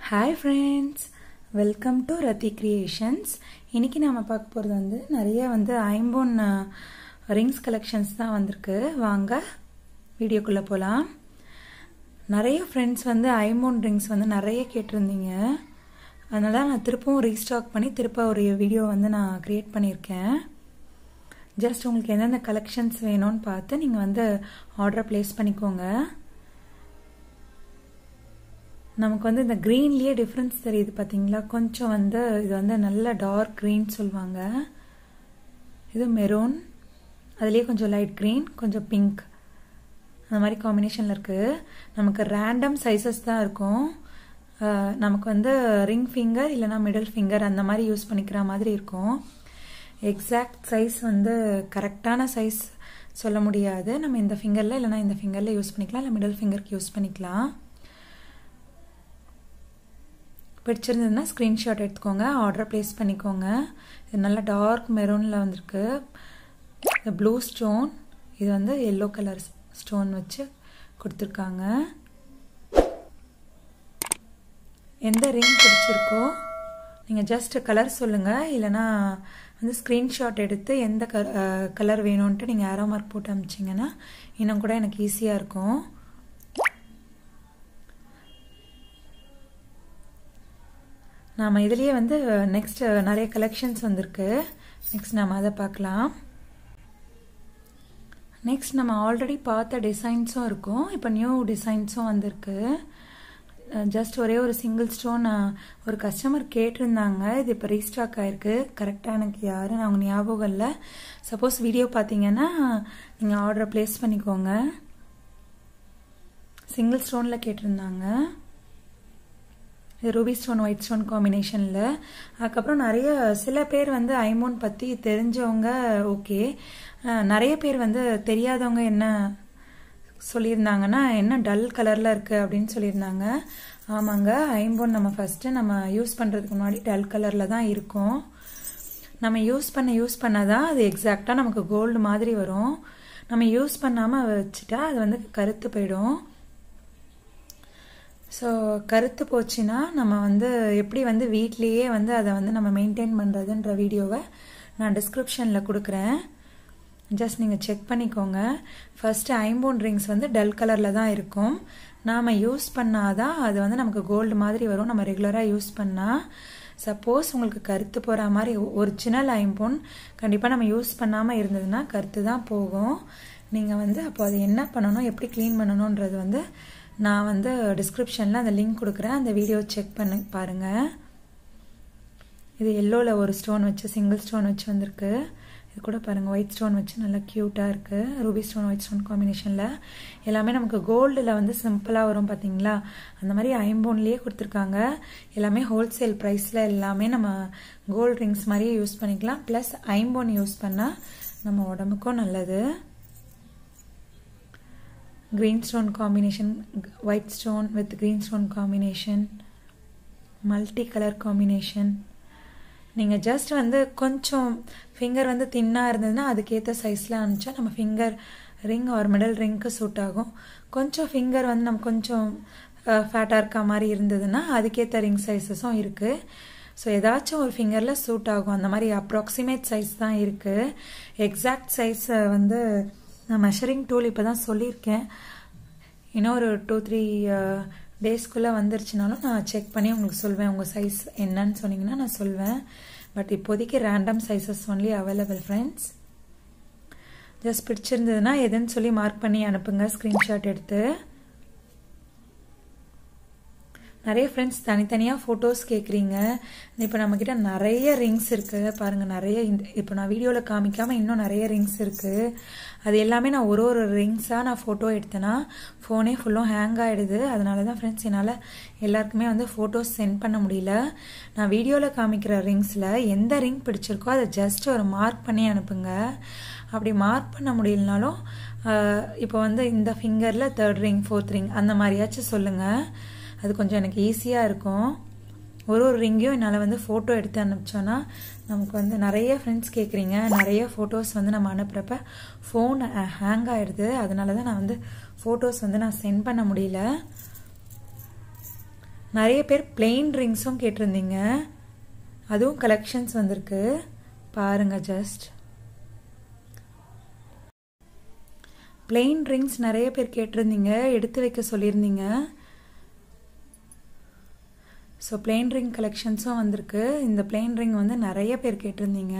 hi friends welcome to Rathi creations இன்றைக்கி நம்ம பார்க்க போகிறது வந்து நிறைய வந்து ஐம்போன் ரிங்ஸ் கலெக்ஷன்ஸ் தான் வந்திருக்கு வாங்க வீடியோக்குள்ளே போகலாம் நிறைய ஃப்ரெண்ட்ஸ் வந்து ஐம்போன் ரிங்ஸ் வந்து நிறைய கேட்டிருந்தீங்க அதனால தான் நான் திருப்பவும் ரீஸ்டாக் பண்ணி திருப்ப ஒரு வீடியோ வந்து நான் க்ரியேட் பண்ணியிருக்கேன் ஜஸ்ட் உங்களுக்கு எந்தெந்த கலெக்ஷன்ஸ் வேணும்னு பார்த்து நீங்கள் வந்து ஆர்டர் ப்ளேஸ் பண்ணிக்கோங்க நமக்கு வந்து இந்த க்ரீன்லேயே டிஃப்ரென்ஸ் தெரியுது பார்த்தீங்களா கொஞ்சம் வந்து இது வந்து நல்ல டார்க் க்ரீன் சொல்லுவாங்க இது மெரூன் அதுலேயே கொஞ்சம் லைட் க்ரீன் கொஞ்சம் பிங்க் அந்த மாதிரி காம்பினேஷனில் இருக்குது நமக்கு ரேண்டம் சைஸஸ் தான் இருக்கும் நமக்கு வந்து ரிங் ஃபிங்கர் இல்லைனா மிடில் ஃபிங்கர் அந்த மாதிரி யூஸ் பண்ணிக்கிற மாதிரி இருக்கும் எக்ஸாக்ட் சைஸ் வந்து கரெக்டான சைஸ் சொல்ல முடியாது நம்ம இந்த ஃபிங்கரில் இல்லைனா இந்த ஃபிங்கரில் யூஸ் பண்ணிக்கலாம் இல்லை மிடில் ஃபிங்கருக்கு யூஸ் பண்ணிக்கலாம் பிடிச்சிருந்ததுன்னா ஸ்க்ரீன்ஷாட் எடுத்துக்கோங்க ஆர்டர் ப்ளேஸ் பண்ணிக்கோங்க இது நல்லா டார்க் மெரூனில் வந்திருக்கு இந்த ப்ளூ ஸ்டோன் இது வந்து எல்லோ கலர் ஸ்டோன் வச்சு கொடுத்துருக்காங்க எந்த ரிங் பிடிச்சிருக்கோ நீங்கள் ஜஸ்ட் கலர் சொல்லுங்கள் இல்லைனா வந்து ஸ்க்ரீன்ஷாட் எடுத்து எந்த க கலர் வேணும்ன்ட்டு நீங்கள் ஏரோ மார்க் போட்டு அமிச்சிங்கன்னா இன்னும் கூட எனக்கு ஈஸியாக இருக்கும் நாம் இதுலேயே வந்து நெக்ஸ்ட் நிறைய கலெக்ஷன்ஸ் வந்திருக்கு நெக்ஸ்ட் நம்ம அதை பார்க்கலாம் நெக்ஸ்ட் நம்ம ஆல்ரெடி பார்த்த டிசைன்ஸும் இருக்கும் இப்போ நியூ டிசைன்ஸும் வந்திருக்கு ஜஸ்ட் ஒரே ஒரு சிங்கிள் ஸ்டோன் ஒரு கஸ்டமர் கேட்டிருந்தாங்க இது இப்போ ரீஸ்டாக் ஆயிருக்கு கரெக்டாக எனக்கு யாரும் அவங்க ஞாபகம் இல்லை சப்போஸ் வீடியோ பார்த்தீங்கன்னா நீங்கள் ஆர்டரை ப்ளேஸ் பண்ணிக்கோங்க சிங்கிள் ஸ்டோனில் கேட்டிருந்தாங்க ரூபி ஸ்டோன் ஒயிட் ஸ்டோன் காம்பினேஷனில் அதுக்கப்புறம் நிறைய சில பேர் வந்து ஐமோன் பற்றி தெரிஞ்சவங்க ஓகே நிறைய பேர் வந்து தெரியாதவங்க என்ன சொல்லியிருந்தாங்கன்னா என்ன டல் கலரில் இருக்குது அப்படின்னு சொல்லியிருந்தாங்க ஆமாங்க ஐம்போன் நம்ம ஃபஸ்ட்டு நம்ம யூஸ் பண்ணுறதுக்கு முன்னாடி டல் கலரில் தான் இருக்கும் நம்ம யூஸ் பண்ண யூஸ் பண்ண தான் அது எக்ஸாக்டாக நமக்கு கோல்டு மாதிரி வரும் நம்ம யூஸ் பண்ணாமல் வச்சுட்டா அது வந்து கருத்து போயிடும் ஸோ கருத்து போச்சுன்னா நம்ம வந்து எப்படி வந்து வீட்லேயே வந்து அதை வந்து நம்ம மெயின்டைன் பண்ணுறதுன்ற வீடியோவை நான் டிஸ்கிரிப்ஷனில் கொடுக்குறேன் ஜஸ்ட் நீங்கள் செக் பண்ணிக்கோங்க ஃபஸ்ட்டு ஐம்போன் ரிங்ஸ் வந்து டல் கலரில் தான் இருக்கும் நாம் யூஸ் பண்ணாதான் அது வந்து நமக்கு கோல்டு மாதிரி வரும் நம்ம ரெகுலராக யூஸ் பண்ணால் சப்போஸ் உங்களுக்கு கருத்து போகிற மாதிரி ஒரிஜினல் ஐம்போன் கண்டிப்பாக நம்ம யூஸ் பண்ணாமல் இருந்ததுன்னா கருத்து தான் போகும் நீங்கள் வந்து அப்போ அது என்ன பண்ணணும் எப்படி க்ளீன் பண்ணணுன்றது வந்து நான் வந்து டிஸ்கிரிப்ஷனில் அந்த லிங்க் கொடுக்குறேன் அந்த வீடியோ செக் பண்ணி பாருங்கள் இது எல்லோவில் ஒரு ஸ்டோன் வச்சு சிங்கிள் ஸ்டோன் வச்சு வந்திருக்கு இது கூட பாருங்கள் ஒயிட் ஸ்டோன் வச்சு நல்லா க்யூட்டாக இருக்குது ரூபி ஸ்டோன் ஒயிட் ஸ்டோன் காம்பினேஷனில் எல்லாமே நமக்கு கோல்டில் வந்து சிம்பிளாக வரும் பார்த்தீங்களா அந்த மாதிரி ஐம்போன்லேயே கொடுத்துருக்காங்க எல்லாமே ஹோல்சேல் ப்ரைஸில் எல்லாமே நம்ம கோல்டு ரிங்ஸ் மாதிரியே யூஸ் பண்ணிக்கலாம் ப்ளஸ் ஐம்போன் யூஸ் பண்ணால் நம்ம உடம்புக்கும் நல்லது green stone combination white stone with green stone combination multi color combination நீங்கள் ஜஸ்ட் வந்து கொஞ்சம் ஃபிங்கர் வந்து தின்னாக இருந்ததுன்னா அதுக்கேற்ற சைஸில் அனுப்பிச்சா நம்ம ஃபிங்கர் ரிங் ஒரு மிடல் ரிங்க்கு சூட் ஆகும் கொஞ்சம் ஃபிங்கர் வந்து நம்ம கொஞ்சம் ஃபேட்டாக இருக்க மாதிரி இருந்ததுன்னா அதுக்கேற்ற ரிங் சைஸஸும் இருக்குது ஸோ ஏதாச்சும் ஒரு ஃபிங்கரில் சூட் ஆகும் அந்த மாதிரி அப்ராக்சிமேட் சைஸ் தான் இருக்குது எக்ஸாக்ட் சைஸை வந்து நான் மெஷரிங் டூல் இப்போ தான் சொல்லியிருக்கேன் இன்னும் ஒரு டூ த்ரீ டேஸ்க்குள்ளே வந்துருச்சுனாலும் நான் செக் பண்ணி உங்களுக்கு சொல்வேன் உங்கள் சைஸ் என்னன்னு சொன்னீங்கன்னா நான் சொல்வேன் பட் இப்போதைக்கு random sizes only available friends just பிடிச்சிருந்ததுன்னா எதுன்னு சொல்லி மார்க் பண்ணி அனுப்புங்க ஸ்க்ரீன்ஷாட் எடுத்து நிறைய ஃப்ரெண்ட்ஸ் தனித்தனியாக ஃபோட்டோஸ் கேட்குறீங்க இப்போ நம்மக்கிட்ட நிறைய ரிங்ஸ் இருக்குது பாருங்கள் நிறைய இந்த இப்போ நான் வீடியோவில் காமிக்காமல் இன்னும் நிறைய ரிங்ஸ் இருக்குது அது எல்லாமே நான் ஒரு ஒரு ரிங்ஸாக நான் ஃபோட்டோ எடுத்தேன்னா ஃபோனே ஃபுல்லும் ஹேங் ஆகிடுது அதனால தான் ஃப்ரெண்ட்ஸ் என்னால் எல்லாருக்குமே வந்து ஃபோட்டோஸ் சென்ட் பண்ண முடியல நான் வீடியோவில் காமிக்கிற ரிங்ஸில் எந்த ரிங் பிடிச்சிருக்கோ அதை ஜஸ்ட் ஒரு மார்க் பண்ணி அனுப்புங்க அப்படி மார்க் பண்ண முடியலனாலும் இப்போ வந்து இந்த ஃபிங்கரில் தேர்ட் ரிங் ஃபோர்த் ரிங் அந்த மாதிரியாச்சும் சொல்லுங்கள் அது கொஞ்சம் எனக்கு ஈஸியாக இருக்கும் ஒரு ஒரு ரிங்கையும் என்னால் வந்து ஃபோட்டோ எடுத்து அனுப்பிச்சோன்னா நமக்கு வந்து நிறைய ஃப்ரெண்ட்ஸ் கேட்குறீங்க நிறைய ஃபோட்டோஸ் வந்து நம்ம அனுப்புகிறப்ப ஃபோன் ஹேங் ஆகிடுது அதனால தான் நான் வந்து ஃபோட்டோஸ் வந்து நான் சென்ட் பண்ண முடியல நிறைய பேர் பிளெயின் ரிங்ஸும் கேட்டிருந்தீங்க அதுவும் கலெக்ஷன்ஸ் வந்திருக்கு பாருங்க ஜஸ்ட் பிளெயின் ரிங்ஸ் நிறைய பேர் கேட்டிருந்தீங்க எடுத்து வைக்க சொல்லியிருந்தீங்க ஸோ பிளெயின் ரிங் கலெக்ஷன்ஸும் வந்திருக்கு இந்த பிளெயின் ரிங் வந்து நிறைய பேர் கேட்டிருந்தீங்க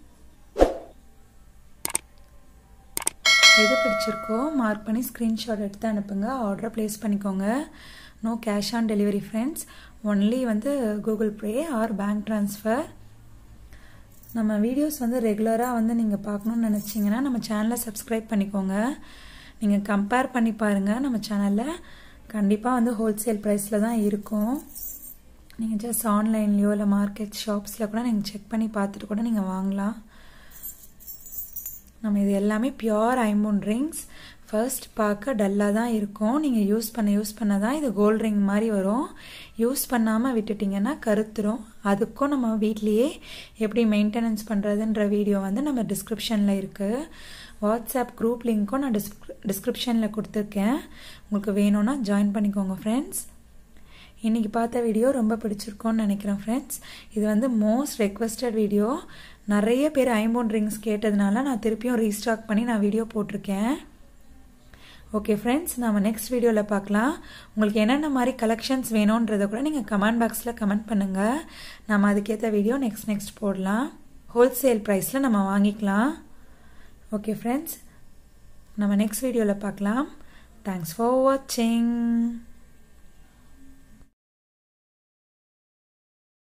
எது பிடிச்சிருக்கோ மார்க் பண்ணி ஸ்க்ரீன்ஷாட் எடுத்து அனுப்புங்க ஆர்டரை ப்ளேஸ் பண்ணிக்கோங்க no cash on delivery friends only வந்து Google pay or bank transfer நம்ம வீடியோஸ் வந்து ரெகுலராக வந்து நீங்கள் பார்க்கணுன்னு நினச்சிங்கன்னா நம்ம சேனலை சப்ஸ்கிரைப் பண்ணிக்கோங்க நீங்கள் கம்பேர் பண்ணி பாருங்கள் நம்ம சேனலில் கண்டிப்பாக வந்து ஹோல்சேல் ப்ரைஸில் தான் இருக்கும் நீங்கள் ஜஸ்ட் ஆன்லைன்லேயோ இல்லை மார்க்கெட் ஷாப்ஸில் கூட நீங்கள் செக் பண்ணி பார்த்துட்டு கூட நீங்கள் வாங்கலாம் நம்ம இது எல்லாமே பியோர் ஐம்பூன் ரிங்ஸ் ஃபர்ஸ்ட் பார்க்க டல்லாக தான் இருக்கும் நீங்கள் யூஸ் பண்ண யூஸ் பண்ண தான் இது கோல்ட் ரிங் மாதிரி வரும் யூஸ் பண்ணாமல் விட்டுட்டிங்கன்னா கருத்துரும் அதுக்கும் நம்ம வீட்லேயே எப்படி மெயின்டெனன்ஸ் பண்ணுறதுன்ற வீடியோ வந்து நம்ம டிஸ்கிரிப்ஷனில் இருக்குது வாட்ஸ்அப் குரூப் லிங்க்கும் நான் டிஸ்க் டிஸ்கிரிப்ஷனில் கொடுத்துருக்கேன் உங்களுக்கு வேணும்னா ஜாயின் பண்ணிக்கோங்க ஃப்ரெண்ட்ஸ் இன்றைக்கி பார்த்த வீடியோ ரொம்ப பிடிச்சிருக்கோன்னு நினைக்கிறேன் ஃப்ரெண்ட்ஸ் இது வந்து மோஸ்ட் ரெக்வஸ்டட் வீடியோ நிறைய பேர் ஐம்போன் ரிங்ஸ் கேட்டதுனால நான் திருப்பியும் ரீஸ்டாக் பண்ணி நான் வீடியோ போட்டிருக்கேன் ஓகே ஃப்ரெண்ட்ஸ் நம்ம நெக்ஸ்ட் வீடியோவில் பார்க்கலாம் உங்களுக்கு என்னென்ன மாதிரி கலெக்ஷன்ஸ் வேணுன்றதை கூட நீங்கள் கமெண்ட் பாக்ஸில் கமெண்ட் பண்ணுங்கள் நம்ம அதுக்கேற்ற வீடியோ நெக்ஸ்ட் நெக்ஸ்ட் போடலாம் ஹோல்சேல் ப்ரைஸில் நம்ம வாங்கிக்கலாம் ஓகே ஃப்ரெண்ட்ஸ் நம்ம நெக்ஸ்ட் வீடியோவில் பார்க்கலாம் தேங்க்ஸ் ஃபார் வாட்சிங்